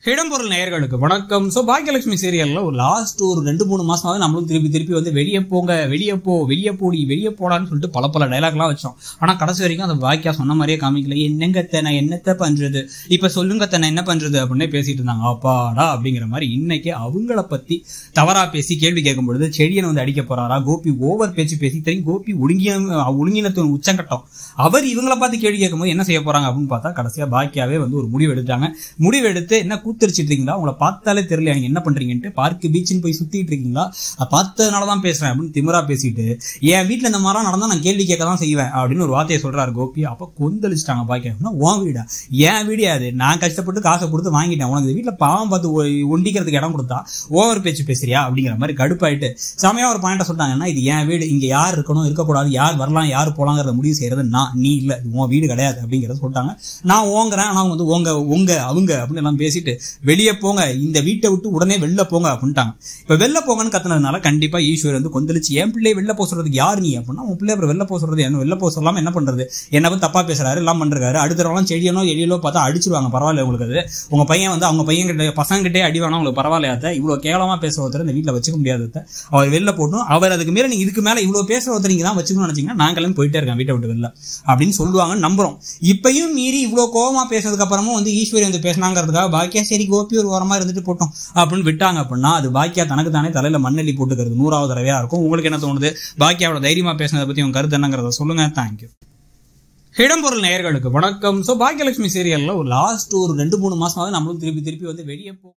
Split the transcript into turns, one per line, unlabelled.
இடம்பொருள் நேயர்களுக்கு வணக்கம் ஸோ பாக்கியலட்சுமி சீரியல்ல ஒரு லாஸ்ட் ஒரு ரெண்டு மூணு மாசமாவது நம்மளும் திருப்பி திருப்பி வந்து வெளியே போங்க வெளியே போ வெளியே போடி வெளியே போடான்னு சொல்லிட்டு பல பல டைலாக்லாம் வச்சோம் ஆனா கடைசி வரைக்கும் அந்த பாக்கியா சொன்ன மாதிரியே காமிக்கல என்னங்கத்த நான் என்னத்த பண்றது இப்ப சொல்லுங்கத்த நான் என்ன பண்றது அப்படின்னே பேசிட்டு இருந்தாங்க அப்பாடா அப்படிங்கிற மாதிரி இன்னைக்கு அவங்கள பத்தி தவறா பேசி கேள்வி கேட்கும் பொழுது செடியனை வந்து அடிக்க போறாரா கோபி ஓவர் பேச்சு பேசி தெரியும் கோபி ஒழுங்கிய ஒழுங்கினத்தின் உச்சங்கட்டம் அவர் இவங்கள பார்த்து கேள்வி கேட்கும்போது என்ன செய்ய போறாங்க அப்படின்னு பார்த்தா கடைசியா பாக்கியாவே வந்து ஒரு முடிவு எடுத்தாங்க முடிவு எடுத்து என்ன கூத்தரிச்சிட்டு இருக்கீங்களா உங்களை பார்த்தாலே தெரியல நீங்க என்ன பண்றீங்கன்ட்டு பார்க்கு பீச்சுன்னு போய் சுத்திட்டு இருக்கீங்களா அதை பார்த்ததுனால தான் பேசுறேன் அப்படின்னு திமிரா பேசிட்டு என் வீட்டுல இந்த மாதிரிலாம் நடந்தா நான் கேள்வி கேட்க தான் செய்வேன் அப்படின்னு ஒரு வார்த்தையை சொல்றாரு கோபி அப்ப கொந்தளிச்சிட்டாங்க பாக்கியா அப்படின்னா, உன் வீடா என் வீடு அது நான் கஷ்டப்பட்டு காசை கொடுத்து வாங்கிட்டேன் உனக்கு இந்த வீட்டுல பாவம் பார்த்து ஒ- ஒண்டிக்கிறதுக்கு இடம் கொடுத்தா ஓவர் பேச்சு பேசுறியா அப்படிங்கிற மாதிரி கடுப்பாயிட்டு செமையா ஒரு பாயிண்ட சொல்லிட்டாங்கன்னா இது என் வீடு இங்க யார் இருக்கணும் இருக்கக்கூடாது யார் வரலாம் யார் போலாங்கிறத முடிவு செய்யறது நான் நீ இல்ல இது உன் வீடு கிடையாது அப்படிங்கறத சொல்லிட்டாங்க நான் ஓங்குறேன் ஆனா அவங்க வந்து உங்க உங்க அவங்க அப்படின்னு எல்லாம் பேசிட்டு வெளியே போங்க இந்த வீட்டை விட்டு உடனே வெளில போங்க அப்படின்ட்டாங்க இப்ப வெளில போங்கன்னு கத்துனதுனால கண்டிப்பா ஈஸ்வர் வந்து கொந்தளிச்சு என் பிள்ளை வெளில போக சொல்றதுக்கு யார் நீ அப்படின்னா உன் பிள்ளை அப்புறம் வெளில போக சொல்றது என்ன வெளில போக சொல்லாம என்ன பண்றது என்ன பத்தி தப்பா பேசுறாரு எல்லாம் பண்றாரு அடுத்தவங்களாம் செடியனோ எலியலோ பார்த்தா அடிச்சிருவாங்க பரவாயில்ல உங்களுக்கு அது உங்க பையன் வந்து அவங்க பையன் கிட்ட பசங்க கிட்டே அடி வேணா உங்களுக்கு பரவாயில்லையாத்த இவ்வளவு கேவலமா பேச ஒருத்தர் இந்த வீட்டுல வச்சுக்க முடியாது அத்தை. அவர் வெளில போட்டும் அவர் அதுக்கு மேல நீங்க இதுக்கு மேல இவ்வளவு பேசுற ஒருத்தர் நீங்க தான் வச்சுக்கணும்னு நினைச்சீங்கன்னா நான் கிளம்பி போயிட்டே இருக்கேன் வீட்டை விட்டு வெளில அப்படின்னு சொல்லுவாங்கன்னு நம்புறோம் இப்பயும் மீறி இவ்வளவு கோவமா பேசுறதுக்கு அப்புறமும் வந்து ஈஸ்வரி வந்து பேசினாங்கிறதுக்காக பாக்கியா சரி கோபி ஒரு ஓரமா இருந்துட்டு போட்டோம் அப்படின்னு விட்டாங்க அப்படின்னா அது பாக்கியா தனக்கு தானே தலையில மண்ணெல்லி போட்டுக்கிறது நூறாவது தடவையா இருக்கும் உங்களுக்கு என்ன தோணுது பாக்கியாவோட தைரியமா பேசுனதை பத்தி உங்க கருத்து என்னங்கிறத சொல்லுங்க தேங்க்யூ இடம்பொருள் நேயர்களுக்கு வணக்கம் ஸோ பாக்கியலட்சுமி சீரியல்ல ஒரு லாஸ்ட் ஒரு ரெண்டு மூணு மாசமாவது நம்மளும் திருப்பி திருப்பி வந்து வெளியே போ